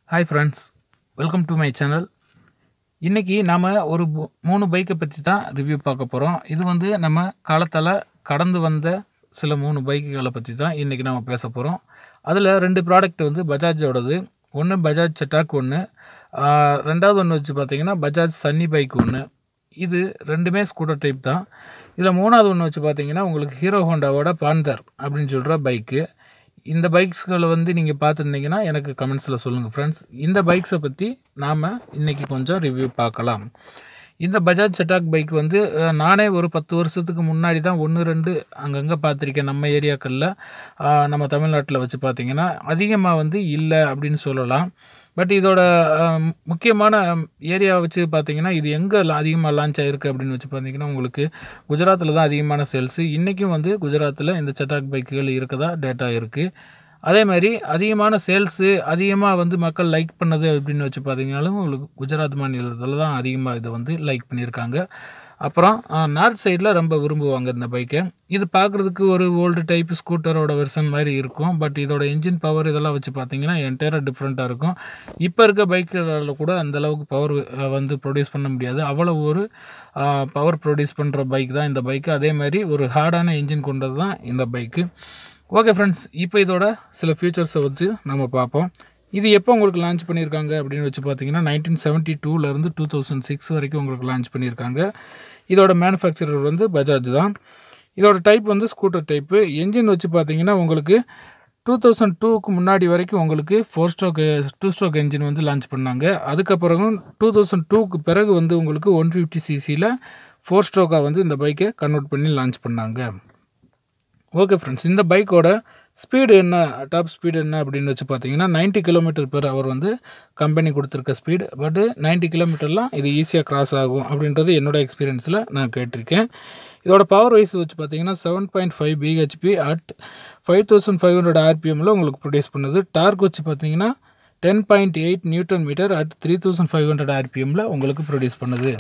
hi friends welcome to my channel இன்றைக்கி நாம் ஒரு பு- மூணு பைக்கை பற்றி தான் ரிவ்யூ பார்க்க போகிறோம் இது வந்து நம்ம காலத்தால் கடந்து வந்த சில மூணு பைக்குகளை பற்றி தான் இன்றைக்கி நம்ம பேச போகிறோம் அதில் ரெண்டு ப்ராடக்ட் வந்து பஜாஜோடது ஒன்று பஜாஜ் சட்டாக் ஒன்று ரெண்டாவது ஒன்று வச்சு பார்த்தீங்கன்னா பஜாஜ் சன்னி பைக் ஒன்று இது ரெண்டுமே ஸ்கூட்டர் டைப் தான் இதில் மூணாவது ஒன்று வச்சு பார்த்தீங்கன்னா உங்களுக்கு ஹீரோ ஹோண்டாவோட பாந்தர் அப்படின்னு சொல்கிற பைக்கு இந்த பைக்ஸ்களை வந்து நீங்கள் பார்த்துருந்தீங்கன்னா எனக்கு கமெண்ட்ஸில் சொல்லுங்கள் ஃப்ரெண்ட்ஸ் இந்த பைக்ஸை பற்றி நாம் இன்றைக்கி கொஞ்சம் ரிவ்யூ பார்க்கலாம் இந்த பஜாஜ் சட்டாக் பைக் வந்து அஹ், நானே ஒரு பத்து வருஷத்துக்கு முன்னாடி தான் ஒன்று ரெண்டு அங்கங்கே பார்த்துருக்கேன் நம்ம ஏரியாக்களில் நம்ம தமிழ்நாட்டில் வச்சு பார்த்தீங்கன்னா அதிகமாக வந்து இல்லை அப்படின்னு சொல்லலாம் பட் இதோட அஹ், முக்கியமான ஏரியா வச்சு பார்த்தீங்கன்னா இது எங்கே அதிகமாக லான்ச் ஆகிருக்கு அப்படின்னு வச்சு பார்த்தீங்கன்னா உங்களுக்கு குஜராத்தில் தான் அதிகமான சேல்ஸு இன்றைக்கும் வந்து குஜராத்தில் இந்த சட்டாக் பைக்குகள் இருக்கதா டேட்டா இருக்குது அதே மாதிரி அதிகமான சேல்ஸு அதிகமாக வந்து மக்கள் லைக் பண்ணது அப்படின்னு வச்சு பார்த்தீங்கன்னாலும் உங்களுக்கு குஜராத் மாநிலத்தில் தான் அதிகமாக இதை வந்து லைக் பண்ணியிருக்காங்க அப்புறம் நார்த் சைடில் ரொம்ப விரும்புவாங்க இந்த பைக்கை இது பார்க்குறதுக்கு ஒரு ஓல்டு டைப் ஸ்கூட்டரோட வெர்ஷன் மாதிரி இருக்கும் பட் இதோட இன்ஜின் பவர் இதெல்லாம் வச்சு பார்த்தீங்கன்னா என்டையராக டிஃப்ரெண்ட்டாக இருக்கும் இப்போ இருக்க பைக்குகளில் கூட அந்த அளவுக்கு பவர் வந்து ப்ரொடியூஸ் பண்ண முடியாது அவ்வளோ ஒரு பவர் ப்ரொடியூஸ் பண்ணுற பைக் தான் இந்த பைக்கு அதே மாதிரி ஒரு ஹார்டான இன்ஜின் கொண்டது தான் இந்த பைக்கு ஓகே ஃப்ரெண்ட்ஸ் இப்போ இதோட சில ஃபியூச்சர்ஸை வச்சு நம்ம பார்ப்போம் இது எப்போ உங்களுக்கு லான்ச் பண்ணியிருக்காங்க அப்படின்னு வச்சு பார்த்தீங்கன்னா நைன்டீன் செவன்ட்டி டூலேருந்து டூ தௌசண்ட் சிக்ஸ் வரைக்கும் உங்களுக்கு லான்ச் பண்ணியிருக்காங்க இதோட மேனுஃபேக்சரர் வந்து பஜாஜ் தான் இதோட டைப் வந்து ஸ்கூட்டர் டைப்பு என்ஜின் வச்சு பார்த்தீங்கன்னா உங்களுக்கு டூ தௌசண்ட் டூக்கு முன்னாடி வரைக்கும் உங்களுக்கு four stroke two stroke engine வந்து லான்ச் பண்ணாங்க அதுக்கப்புறம் டூ தௌசண்ட் டூக்கு பிறகு வந்து உங்களுக்கு ஒன் ஃபிஃப்டி சிசியில் ஃபோர் ஸ்ட்ரோக்காக வந்து இந்த பைக்கை கன்வெர்ட் பண்ணி லான்ச் பண்ணாங்க ஓகே ஃப்ரெண்ட்ஸ் இந்த பைக்கோட ஸ்பீடு என்ன டாப் ஸ்பீடு என்ன அப்படின்னு வச்சு பார்த்தீங்கன்னா 90 கிலோமீட்டர் பெர் ஹவர் வந்து கம்பெனி கொடுத்துருக்க ஸ்பீடு பட்டு 90 கிலோமீட்டர்லாம் இது ஈஸியாக கிராஸ் ஆகும் அப்படின்றது என்னோட எக்ஸ்பீரியன்ஸில் நான் கேட்டிருக்கேன் இதோட பவர் வைஸ் வச்சு பார்த்தீங்கன்னா seven point five BHP at five thousand five hundred ஆர்பிஎம்மில் உங்களுக்கு ப்ரொடியூஸ் பண்ணுது டார்க் வச்சு பார்த்தீங்கன்னா ten point eight newton metre at three thousand five hundred ஆர்பிஎம்மில் உங்களுக்கு ப்ரொடியூஸ் பண்ணுது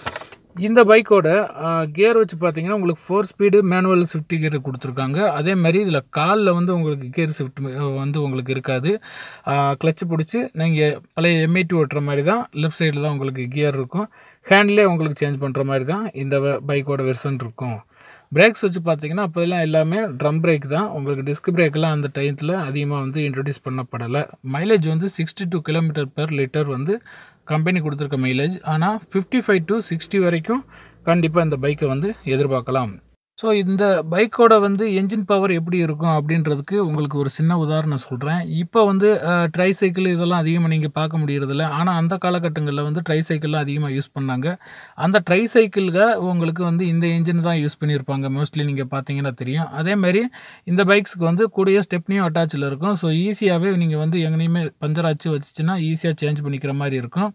இந்த பைக்கோட கியர் வச்சு பார்த்தீங்கன்னா உங்களுக்கு four speed manual swift gear கொடுத்துருக்காங்க அதே மாதிரி இதில் காலில் வந்து உங்களுக்கு கியர் ஷிஃப்ட் வந்து உங்களுக்கு இருக்காது கிளச்சு பிடிச்சி நீங்கள் பழைய எம்ஐடி ஓட்டுற மாதிரி தான் லெஃப்ட் சைடில் தான் உங்களுக்கு கியர் இருக்கும் ஹேண்ட்லேயே உங்களுக்கு சேஞ்ச் பண்ணுற மாதிரி தான் இந்த பைக்கோட வெர்ஷன் இருக்கும் பிரேக்ஸ் வச்சு பார்த்தீங்கன்னா அப்போதெல்லாம் எல்லாமே ட்ரம் பிரேக் தான் உங்களுக்கு டிஸ்க் பிரேக்கெல்லாம் அந்த டயத்தில் அதிகமாக வந்து இன்ட்ரடியூஸ் பண்ணப்படலை மைலேஜ் வந்து sixty two kilometre per litre வந்து கம்பெனி கொடுத்துருக்க மைலேஜ் ஆனால் ஃபிஃப்டி ஃபைவ் டு சிக்ஸ்டி வரைக்கும் கண்டிப்பாக இந்த பைக்கை வந்து எதிர்பார்க்கலாம் ஸோ இந்த பைக்கோட வந்து என்ஜின் பவர் எப்படி இருக்கும் அப்படின்றதுக்கு உங்களுக்கு ஒரு சின்ன உதாரணம் சொல்கிறேன் இப்போ வந்து ட்ரை சைக்கிள் இதெல்லாம் அதிகமாக நீங்கள் பார்க்க முடியறதில்ல ஆனால் அந்த காலகட்டங்களில் வந்து ட்ரை சைக்கிள்லாம் அதிகமாக யூஸ் பண்ணாங்க அந்த ட்ரை சைக்கிளுக்கு உங்களுக்கு வந்து இந்த என்ஜின் தான் யூஸ் பண்ணியிருப்பாங்க மோஸ்ட்லி நீங்கள் பார்த்தீங்கன்னா தெரியும் அதே மாதிரி இந்த பைக்ஸுக்கு வந்து கூடிய ஸ்டெப்னியும் அட்டாச்சில் இருக்கும் ஸோ ஈஸியாகவே நீங்கள் வந்து எங்கேயுமே பஞ்சர் ஆச்சு வச்சுச்சுன்னா ஈஸியாக சேஞ்ச் பண்ணிக்கிற மாதிரி இருக்கும்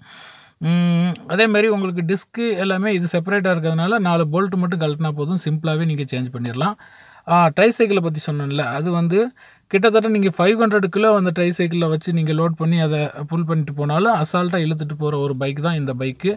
ம், அதே மாதிரி உங்களுக்கு டிஸ்க்கு எல்லாமே இது செப்பரேட்டாக இருக்கிறதுனால நாலு போல்ட் மட்டும் கழட்டினா போதும் சிம்பிளாகவே நீங்கள் சேஞ்ச் பண்ணிடலாம் ட்ரை சைக்கிளை பற்றி சொன்னேன்ல அது வந்து கிட்டத்தட்ட நீங்கள் ஃபைவ் ஹண்ட்ரட் கிலோ அந்த ட்ரை சைக்கிளில் வச்சு நீங்கள் லோட் பண்ணி அதை புல் பண்ணிட்டு போனாலும் அசால்ட்டாக இழுத்துட்டு போகிற ஒரு பைக் தான் இந்த பைக்கு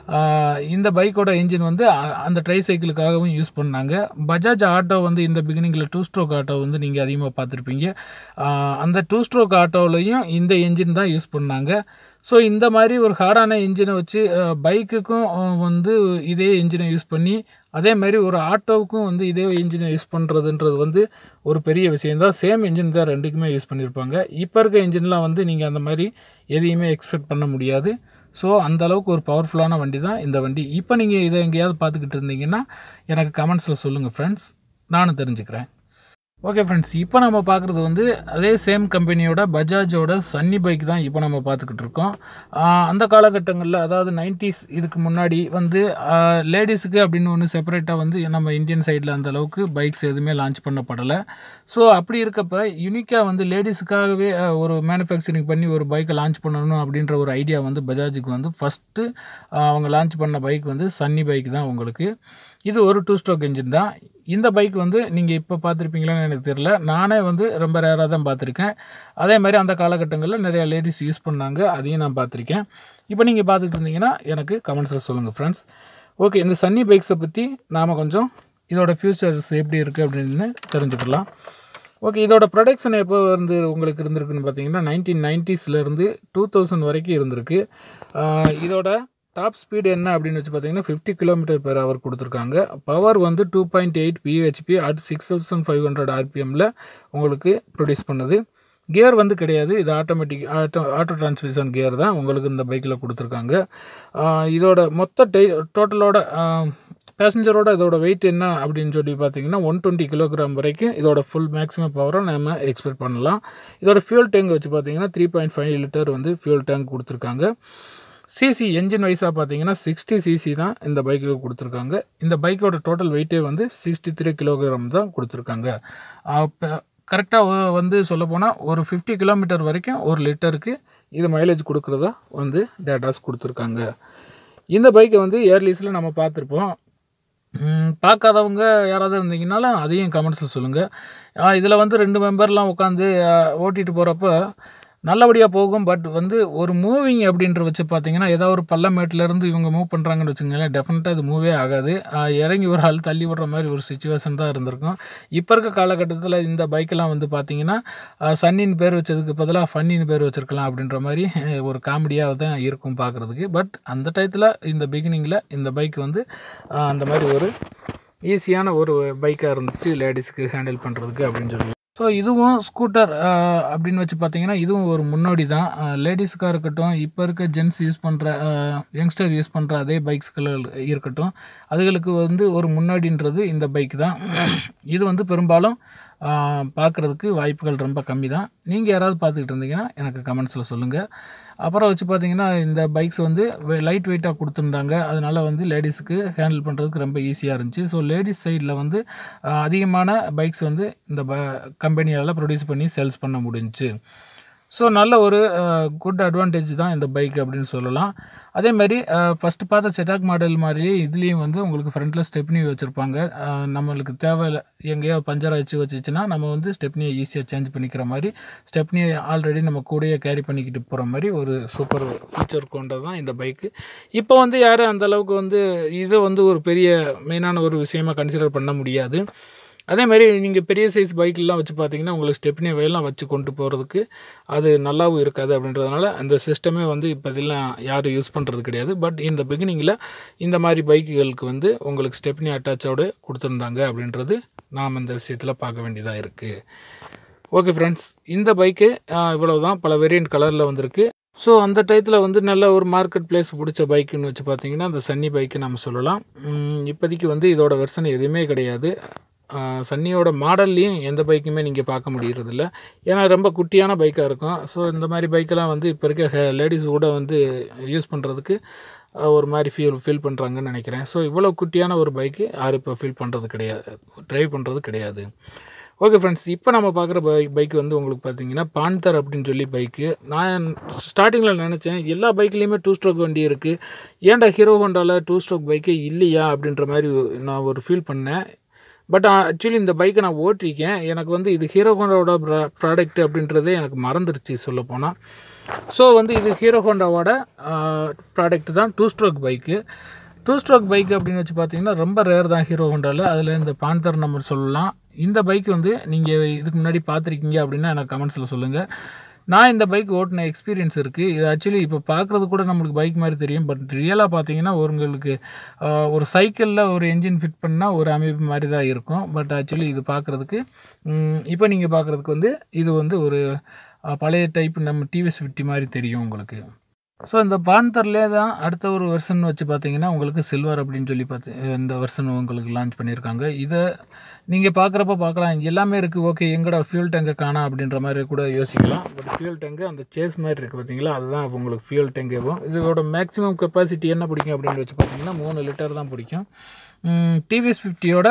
இந்த பைக்கோட இன்ஜின் வந்து அ- அந்த ட்ரை சைக்கிளுக்காகவும் யூஸ் பண்ணாங்க பஜாஜ் ஆட்டோ வந்து இந்த பிகினிங்கில் டூ ஸ்ட்ரோக் ஆட்டோ வந்து நீங்கள் அதிகமாக பார்த்துருப்பீங்க ஆஹ் அந்த டூ ஸ்ட்ரோக் ஆட்டோவிலையும் இந்த என்ஜின் தான் யூஸ் பண்ணாங்க ஸோ இந்த மாதிரி ஒரு ஹார்டான இன்ஜினை வச்சு பைக்குக்கும் வந்து இதே இன்ஜினை யூஸ் பண்ணி அதே மாதிரி ஒரு ஆட்டோவுக்கும் வந்து இதே இன்ஜினை யூஸ் பண்ணுறதுன்றது வந்து ஒரு பெரிய விஷயந்தான் சேம் இன்ஜின் தான் ரெண்டுக்குமே யூஸ் பண்ணியிருப்பாங்க இப்போ இருக்க இன்ஜின்லாம் வந்து நீங்கள் அந்த மாதிரி எதையுமே எக்ஸ்பெக்ட் பண்ண முடியாது ஸோ அந்த அளவுக்கு ஒரு பவர்ஃபுல்லான வண்டி தான் இந்த வண்டி இப்போ நீங்கள் இதை எங்கேயாவது பார்த்துக்கிட்டு இருந்தீங்கன்னா எனக்கு கமெண்ட்ஸில் சொல்லுங்கள் ஃப்ரெண்ட்ஸ் நானும் தெரிஞ்சுக்கிறேன் ஓகே ஃப்ரெண்ட்ஸ் இப்போ நம்ம பார்க்குறது வந்து அதே சேம் கம்பெனியோட பஜாஜோட சன்னி பைக் தான் இப்போ நம்ம பார்த்துக்கிட்டு இருக்கோம் ஆஹ் அந்த காலகட்டங்களில் அதாவது நைன்டிஸ் இதுக்கு முன்னாடி வந்து லேடிஸுக்கு அப்படின்னு ஒன்று செப்பரேட்டாக வந்து நம்ம இந்தியன் சைடில் அந்த அளவுக்கு பைக்ஸ் எதுவுமே லான்ச் பண்ணப்படலை ஸோ அப்படி இருக்கப்ப யூனிக்காக வந்து லேடிஸுக்காகவே ஆஹ் ஒரு மேனுஃபேக்சரிங் பண்ணி ஒரு பைக்கை லான்ச் பண்ணணும் அப்படின்ற ஒரு ஐடியா வந்து பஜாஜுக்கு வந்து ஃபஸ்ட்டு அவங்க லான்ச் பண்ண பைக் வந்து சன்னி பைக் தான் உங்களுக்கு இது ஒரு டூ ஸ்ட்ரோக் என்ஜின் தான் இந்த பைக் வந்து நீங்கள் இப்போ பார்த்துருப்பீங்களான்னு எனக்கு தெரியல நானே வந்து ரொம்ப ரேராக தான் பார்த்துருக்கேன் அதே மாதிரி அந்த காலகட்டங்களில் நிறையா லேடிஸ் யூஸ் பண்ணாங்க அதையும் நான் பார்த்துருக்கேன் இப்போ நீங்கள் பார்த்துட்டு இருந்தீங்கன்னா எனக்கு கமெண்ட்ஸில் சொல்லுங்கள் ஃப்ரெண்ட்ஸ் ஓகே இந்த சன்னி பைக்ஸை பற்றி நாம் கொஞ்சம் இதோட ஃபியூச்சர்ஸ் எப்படி இருக்குது அப்படின்னு தெரிஞ்சுக்கலாம் ஓகே இதோட ப்ரொடக்ஷன் எப்போ வந்து உங்களுக்கு இருந்திருக்குன்னு பார்த்தீங்கன்னா நைன்டீன் நைன்ட்டீஸ்லேருந்து டூ தௌசண்ட் வரைக்கும் இருந்திருக்கு ஆஹ் இதோட டாப் ஸ்பீடு என்ன அப்படின்னு வச்சு பார்த்தீங்கன்னா ஃபிஃப்டி கிலோமீட்டர் பெர் ஹவர் கொடுத்துருக்காங்க பவர் வந்து two point eight BHP at six thousand five hundred ஆர்பிஎம்மில் உங்களுக்கு ப்ரொடியூஸ் பண்ணுது கியர் வந்து கிடையாது இது automatic auto auto transmission gear தான் உங்களுக்கு இந்த பைக்கில் கொடுத்துருக்காங்க ஆஹ் இதோட மொத்த டை டோட்டலோட பேசஞ்சரோட இதோட வெயிட் என்ன அப்படின்னு சொல்லி பார்த்தீங்கன்னா ஒன் டுவெண்ட்டி கிலோகிராம் வரைக்கும் இதோட ஃபுல் மேக்ஸிமம் பவரை நம்ம எக்ஸ்பெக்ட் பண்ணலாம் இதோட ஃபியூல் டேங்க் வச்சு பார்த்தீங்கன்னா த்ரீ பாயிண்ட் ஃபைவ் லிட்டர் வந்து ஃபியூல் டேங்க் கொடுத்துருக்காங்க சிசி என்ஜின் வைஸாக பார்த்தீங்கன்னா சிக்ஸ்டி சிசி தான் இந்த பைக்குக்கு கொடுத்துருக்காங்க இந்த பைக்கோட டோட்டல் வெயிட்டே வந்து சிக்ஸ்டி த்ரீ கிலோகிராம் தான் கொடுத்துருக்காங்க கரெக்டாக வந்து சொல்லப்போனால் ஒரு ஃபிஃப்டி கிலோமீட்டர் வரைக்கும் ஒரு லிட்டருக்கு இது மைலேஜ் கொடுக்குறதா வந்து டேட்டாஸ் கொடுத்துருக்காங்க இந்த பைக்கை வந்து ஏர்லீஸில் நம்ம பார்த்துருப்போம் ம், பார்க்காதவங்க யாராவது இருந்தீங்கனாலும் அதையும் கமெண்ட்ஸில் சொல்லுங்கள் இதில் வந்து ரெண்டு மெம்பர்லாம் உட்காந்து ஓட்டிகிட்டு போகிறப்ப நல்லபடியாக போகும் பட் வந்து ஒரு மூவிங் அப்படின்ற வச்சு பார்த்தீங்கன்னா ஏதாவது ஒரு பள்ளமேட்டிலேருந்து இவங்க மூவ் பண்ணுறாங்கன்னு வச்சுங்களேன் டெஃபினட்டாக இது மூவே ஆகாது ஆஹ் இறங்கி ஒரு ஆள் தள்ளி விடுற மாதிரி ஒரு சுச்சுவேஷன் தான் இருந்திருக்கும் இப்போ இருக்க காலகட்டத்தில் இந்த பைக்கெல்லாம் வந்து பார்த்தீங்கன்னா ஆஹ் சன்னின் பேர் வச்சதுக்கு பதிலாக ஃபன்னின் பேர் வச்சுருக்கலாம் அப்படின்ற மாதிரி அஹ் ஒரு காமெடியாக தான் இருக்கும் பார்க்குறதுக்கு பட் அந்த டயத்தில் இந்த பிகினிங்கில் இந்த பைக் வந்து ஆஹ் அந்த மாதிரி ஒரு ஈஸியான ஒரு பைக்காக இருந்துச்சு லேடிஸ்க்கு ஹேண்டில் பண்ணுறதுக்கு அப்படின்னு சொல்லி ஸோ இதுவும் ஸ்கூட்டர் அப்படின்னு வச்சு பார்த்தீங்கன்னா இதுவும் ஒரு முன்னோடி தான் லேடிஸுக்காக இருக்கட்டும் இப்போ இருக்க ஜென்ஸ் யூஸ் பண்ணுற யங்ஸ்டர் யூஸ் பண்ணுற அதே பைக்ஸ்கள் இருக்கட்டும் அதுகளுக்கு வந்து ஒரு முன்னாடின்றது இந்த பைக் தான் இது வந்து பெரும்பாலும் பார்க்குறதுக்கு வாய்ப்புகள் ரொம்ப கம்மி தான் நீங்கள் யாராவது பார்த்துக்கிட்டு இருந்தீங்கன்னா எனக்கு கமெண்ட்ஸில் சொல்லுங்கள் அப்புறம் வச்சு பார்த்தீங்கன்னா இந்த பைக்ஸ் வந்து லைட் வெயிட்டாக கொடுத்துருந்தாங்க அதனால் வந்து லேடிஸுக்கு ஹேண்டில் பண்ணுறதுக்கு ரொம்ப ஈஸியாக இருந்துச்சு ஸோ லேடிஸ் சைடில் வந்து ஆஹ், அதிகமான பைக்ஸ் வந்து இந்த ப கம்பெனியால் ப்ரொடியூஸ் பண்ணி சேல்ஸ் பண்ண முடிஞ்சுச்சு ஸோ நல்ல ஒரு குட் அட்வான்டேஜ் தான் இந்த பைக் அப்படின்னு சொல்லலாம் அதே மாதிரி ஃபஸ்ட்டு பார்த்த செட்டாக் மாடல் மாதிரியே இதுலேயும் வந்து உங்களுக்கு ஃப்ரண்ட்டில் ஸ்டெப்னி வச்சுருப்பாங்க அஹ், நம்மளுக்கு தேவை எங்கேயோ பஞ்சர் ஆச்சு வச்சுச்சுன்னா நம்ம வந்து ஸ்டெப்னியை ஈஸியாக சேஞ்ச் பண்ணிக்கிற மாதிரி ஸ்டெப்னியை ஆல்ரெடி நம்ம கூடயே கேரி பண்ணிக்கிட்டு போகிற மாதிரி ஒரு சூப்பர் ஃபீச்சர் கொண்டது தான் இந்த பைக்கு இப்போ வந்து யாரும் அந்த அளவுக்கு வந்து இதை வந்து ஒரு பெரிய மெயினான ஒரு விஷயமா கன்சிடர் பண்ண முடியாது அதே மாதிரி நீங்கள் பெரிய சைஸ் பைக்கெலாம் வச்சு பார்த்தீங்கன்னா உங்களுக்கு ஸ்டெப்னி வயலாம் வச்சு கொண்டு போகிறதுக்கு அது நல்லாவும் இருக்காது அப்படின்றதுனால அந்த சிஸ்டமே வந்து இப்போதெல்லாம் யாரும் யூஸ் பண்ணுறது கிடையாது பட் இந்த பிகினிங்கில் இந்த மாதிரி பைக்குகளுக்கு வந்து உங்களுக்கு ஸ்டெப்னி அட்டாச்சோடு கொடுத்துருந்தாங்க அப்படின்றது நாம் இந்த விஷயத்தில் பார்க்க வேண்டியதாக இருக்குது ஓகே ஃப்ரெண்ட்ஸ் இந்த பைக்கு இவ்வளோ தான் பல வேரியண்ட் கலரில் வந்திருக்கு ஸோ அந்த டயத்தில் வந்து நல்ல ஒரு மார்க்கெட் பிளேஸ் பிடிச்ச பைக்குன்னு வச்சு பார்த்தீங்கன்னா அந்த சன்னி பைக்கு நம்ம சொல்லலாம் உம், இப்போதைக்கு வந்து இதோட வெர்ஷன் எதுவுமே கிடையாது ஆஹ், சன்னியோட மாடல்லையும் எந்த பைக்குமே நீங்கள் பார்க்க முடியறதில்ல ஏன்னா ரொம்ப குட்டியான பைக்காக இருக்கும் ஸோ இந்த மாதிரி பைக்கெல்லாம் வந்து இப்போ இருக்க லேடிஸ் கூட வந்து யூஸ் பண்ணுறதுக்கு ஒரு மாதிரி ஃபீல் ஃபீல் பண்ணுறாங்கன்னு நினைக்கிறேன் ஸோ இவ்வளோ குட்டியான ஒரு பைக்கு யாரும் இப்போ ஃபீல் பண்ணுறது கிடையாது ட்ரைவ் பண்ணுறது கிடையாது ஓகே ஃப்ரெண்ட்ஸ் இப்போ நம்ம பார்க்குற பை பைக் வந்து உங்களுக்கு பார்த்தீங்கன்னா பான்தர் அப்படின்னு சொல்லி பைக்கு நான் ஸ்டார்டிங்கில் நினச்சேன் எல்லா பைக்லேயுமே டூ ஸ்ட்ரோக் வண்டி இருக்குது ஏன்டா ஹீரோ ஹோண்டாவில் டூ ஸ்ட்ரோக் பைக்கே இல்லையா அப்படின்ற மாதிரி நான் ஒரு ஃபீல் பண்ணேன் பட் ஆக்சுவலி இந்த பைக்கை நான் ஓட்டிருக்கேன் எனக்கு வந்து இது ஹீரோ ஹோண்டாவோட ப்ராடக்ட் அப்படின்றதே எனக்கு மறந்துருச்சு சொல்லப்போனால் ஸோ வந்து இது ஹீரோ ஹோண்டாவோட ப்ராடக்ட் தான் two stroke bike two stroke bike அப்படின்னு வச்சு பார்த்தீங்கன்னா ரொம்ப ரேர் தான் ஹீரோ ஹோண்டாவில் அதில் இந்த பான்தர் நம்ம சொல்லலாம் இந்த பைக் வந்து நீங்கள் இதுக்கு முன்னாடி பார்த்துருக்கீங்க அப்படின்னா எனக்கு கமெண்ட்ஸில் சொல்லுங்கள் நான் இந்த பைக் ஓட்டின எக்ஸ்பீரியன்ஸ் இருக்குது இது ஆக்சுவலி இப்போ பார்க்குறது கூட நம்மளுக்கு பைக் மாதிரி தெரியும் பட் ரியலாக பார்த்தீங்கன்னா உங்களுக்கு ஆஹ், ஒரு சைக்கிளில் ஒரு என்ஜின் ஃபிட் பண்ணால் ஒரு அமைப்பு மாதிரி தான் இருக்கும் பட் ஆக்சுவலி இது பார்க்குறதுக்கு இப்போ நீங்கள் பார்க்குறதுக்கு வந்து இது வந்து ஒரு ஆஹ், பழைய டைப் நம்ம டிவிஎஸ் ஃபிஃப்டி மாதிரி தெரியும் உங்களுக்கு ஸோ இந்த பான்தர்லே தான் அடுத்த ஒரு வெர்ஷன் வச்சு பார்த்தீங்கன்னா உங்களுக்கு சில்வர் அப்படின்னு சொல்லி பார்த்து இந்த வெர்ஷன் உங்களுக்கு லான்ச் பண்ணியிருக்காங்க இதை நீங்கள் பார்க்குறப்ப பார்க்கலாம் இங்க எல்லாமே இருக்குது ஓகே எங்கடா ஃபியூல் டேங்கை காணா அப்படின்ற மாதிரி கூட யோசிக்கலாம் பட் ஃபியூல் டேங்கு அந்த சேஸ் மாதிரி இருக்குது பார்த்தீங்களா அதுதான் உங்களுக்கு ஃபியூல் டேங்கேவும் இதோட மேக்ஸிமம் கெப்பாசிட்டி என்ன பிடிக்கும் அப்படின்னு வச்சு பார்த்தீங்கன்னா மூணு லிட்டர் தான் பிடிக்கும் டிவிஎஸ் ஃபிஃப்டியோட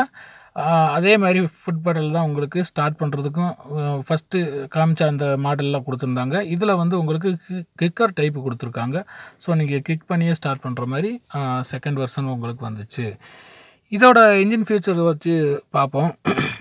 அதே மாதிரி ஃபுட் பேடல் தான் உங்களுக்கு ஸ்டார்ட் பண்ணுறதுக்கும் ஃபஸ்ட்டு காமிச்ச அந்த மாடல்லாம் கொடுத்துருந்தாங்க இதில் வந்து உங்களுக்கு கிக்கர் டைப் கொடுத்துருக்காங்க ஸோ நீங்கள் கிக் பண்ணியே ஸ்டார்ட் பண்ணுற மாதிரி செகண்ட் வெர்ஷன் உங்களுக்கு வந்துச்சு இதோட இன்ஜின் ஃபியூச்சர் வச்சு பார்ப்போம்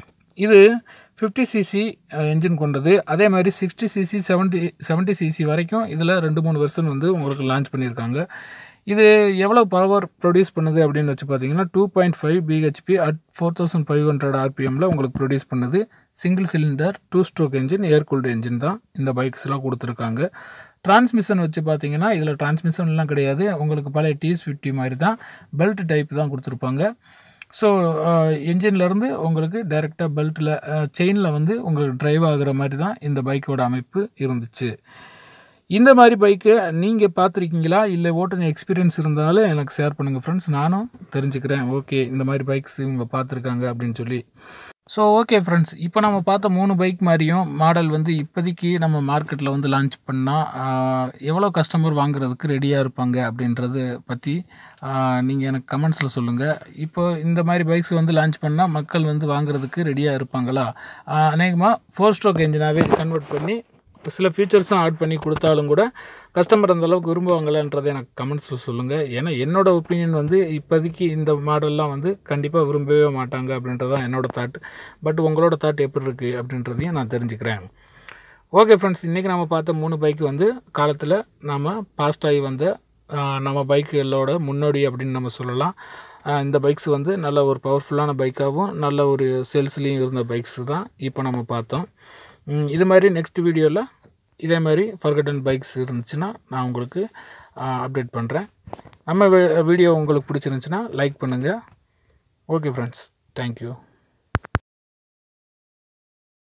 இது ஃபிஃப்டி சிசி என்ஜின் கொண்டது அதே மாதிரி sixty cc seventy seventy cc வரைக்கும் இதில் ரெண்டு மூணு வெர்ஷன் வந்து உங்களுக்கு லான்ச் பண்ணியிருக்காங்க இது எவ்வளோ பவர் ப்ரொடியூஸ் பண்ணுது அப்படின்னு வச்சு பார்த்தீங்கன்னா two point five BHP at four thousand five hundred ஆர்பிஎம்மில் உங்களுக்கு ப்ரொடியூஸ் பண்ணுது single cylinder two stroke engine air cooled engine தான் இந்த பைக்ஸ்லாம் கொடுத்துருக்காங்க டிரான்ஸ்மிஷன் வச்சு பார்த்தீங்கன்னா இதில் டிரான்ஸ்மிஷன்லாம் கிடையாது உங்களுக்கு பழைய டிஎஸ் ஃபிஃப்டி மாதிரி தான் பெல்ட் டைப் தான் கொடுத்துருப்பாங்க ஸோ என்ஜின்லேருந்து உங்களுக்கு டைரெக்டாக பெல்ட்டில் செயினில் வந்து உங்களுக்கு டிரைவ் ஆகுற மாதிரி தான் இந்த பைக்கோட அமைப்பு இருந்துச்சு இந்த மாதிரி பைக்கு நீங்கள் பார்த்துருக்கீங்களா இல்லை ஓட்டுன எக்ஸ்பீரியன்ஸ் இருந்தாலும் எனக்கு ஷேர் பண்ணுங்கள் ஃப்ரெண்ட்ஸ் நானும் தெரிஞ்சுக்கிறேன் ஓகே இந்த மாதிரி பைக்ஸ் இவங்க பார்த்துருக்காங்க அப்படின்னு சொல்லி ஸோ ஓகே ஃப்ரெண்ட்ஸ் இப்போ நம்ம பார்த்த மூணு பைக் மாதிரியும் மாடல் வந்து இப்போதைக்கு நம்ம மார்க்கெட்டில் வந்து லான்ச் பண்ணால் எவ்வளோ கஸ்டமர் வாங்குறதுக்கு ரெடியாக இருப்பாங்க அப்படின்றது பற்றி நீங்கள் எனக்கு கமெண்ட்ஸில் சொல்லுங்கள் இப்போ இந்த மாதிரி பைக்ஸ் வந்து லான்ச் பண்ணால் மக்கள் வந்து வாங்குறதுக்கு ரெடியாக இருப்பாங்களா அநேகமாக ஃபோர் ஸ்ட்ரோக் என்ஜினாகவே கன்வெர்ட் பண்ணி சில ஃபீச்சர்ஸும் ஆட் பண்ணி கொடுத்தாலும் கூட கஸ்டமர் அந்த அளவுக்கு விரும்புவாங்களான்றதை எனக்கு கமெண்ட்ஸில் சொல்லுங்கள் ஏன்னா என்னோட ஒப்பீனியன் வந்து இப்போதைக்கு இந்த மாடல்லாம் வந்து கண்டிப்பாக விரும்பவே மாட்டாங்க அப்படின்றது தான் என்னோடய தாட் பட் உங்களோட தாட் எப்படி இருக்குது அப்படின்றதையும் நான் தெரிஞ்சுக்கிறேன் ஓகே ஃப்ரெண்ட்ஸ் இன்றைக்கி நம்ம பார்த்த மூணு பைக் வந்து காலத்தில் நாம் பாஸ்ட் ஆகி வந்த நம்ம பைக்குகளோட முன்னோடி அப்படின்னு நம்ம சொல்லலாம் இந்த பைக்ஸ் வந்து நல்ல ஒரு பவர்ஃபுல்லான பைக்காகவும் நல்ல ஒரு சேல்ஸ்லேயும் இருந்த பைக்ஸ் தான் இப்போ நம்ம பார்த்தோம் இது மாதிரி நெக்ஸ்ட் வீடியோவில் இதே மாதிரி ஃபர்கட்டன் பைக்ஸ் இருந்துச்சுன்னா நான் உங்களுக்கு அப்டேட் பண்ணுறேன் நம்ம வீடியோ உங்களுக்கு பிடிச்சிருந்துச்சுன்னா லைக் பண்ணுங்கள் ஓகே ஃப்ரெண்ட்ஸ் தேங்க்யூ